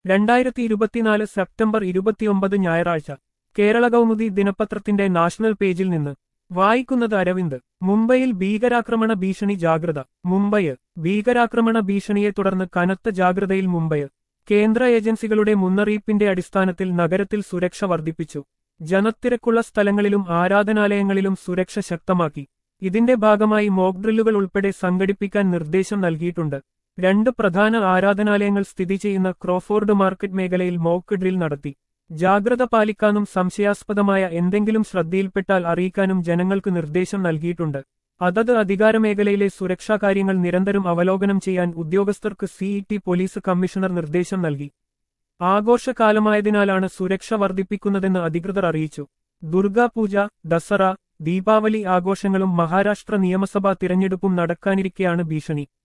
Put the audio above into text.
രണ്ടായിരത്തി ഇരുപത്തിനാല് സെപ്റ്റംബർ ഇരുപത്തിയൊമ്പത് ഞായറാഴ്ച കേരള കൗമുദി ദിനപത്രത്തിന്റെ നാഷണൽ പേജിൽ നിന്ന് വായിക്കുന്നത് അരവിന്ദ് മുംബൈയിൽ ഭീകരാക്രമണ ഭീഷണി ജാഗ്രത മുംബൈ ഭീകരാക്രമണ ഭീഷണിയെ തുടർന്ന് കനത്ത ജാഗ്രതയിൽ മുംബൈ കേന്ദ്ര ഏജൻസികളുടെ മുന്നറിയിപ്പിന്റെ അടിസ്ഥാനത്തിൽ നഗരത്തിൽ സുരക്ഷ വർദ്ധിപ്പിച്ചു ജനത്തിരക്കുള്ള സ്ഥലങ്ങളിലും ആരാധനാലയങ്ങളിലും സുരക്ഷ ശക്തമാക്കി ഇതിന്റെ ഭാഗമായി മോക്ക് ഡ്രില്ലുകൾ ഉൾപ്പെടെ സംഘടിപ്പിക്കാൻ നിർദ്ദേശം നൽകിയിട്ടുണ്ട് രണ്ട് പ്രധാന ആരാധനാലയങ്ങൾ സ്ഥിതി ചെയ്യുന്ന ക്രോഫോർഡ് മാർക്കറ്റ് മേഖലയിൽ മോക്ക് ഡ്രിൽ നടത്തി ജാഗ്രത പാലിക്കാനും സംശയാസ്പദമായ എന്തെങ്കിലും ശ്രദ്ധയിൽപ്പെട്ടാൽ അറിയിക്കാനും ജനങ്ങൾക്ക് നിർദ്ദേശം നൽകിയിട്ടുണ്ട് അതത് അധികാരമേഖലയിലെ സുരക്ഷാ കാര്യങ്ങൾ നിരന്തരം അവലോകനം ചെയ്യാൻ ഉദ്യോഗസ്ഥർക്ക് സിഇടി പോലീസ് കമ്മീഷണർ നിർദ്ദേശം നൽകി ആഘോഷകാലമായതിനാലാണ് സുരക്ഷ വർദ്ധിപ്പിക്കുന്നതെന്ന് അധികൃതർ അറിയിച്ചു ദുർഗാപൂജ ദസറ ദീപാവലി ആഘോഷങ്ങളും മഹാരാഷ്ട്ര നിയമസഭാ തിരഞ്ഞെടുപ്പും നടക്കാനിരിക്കെയാണ് ഭീഷണി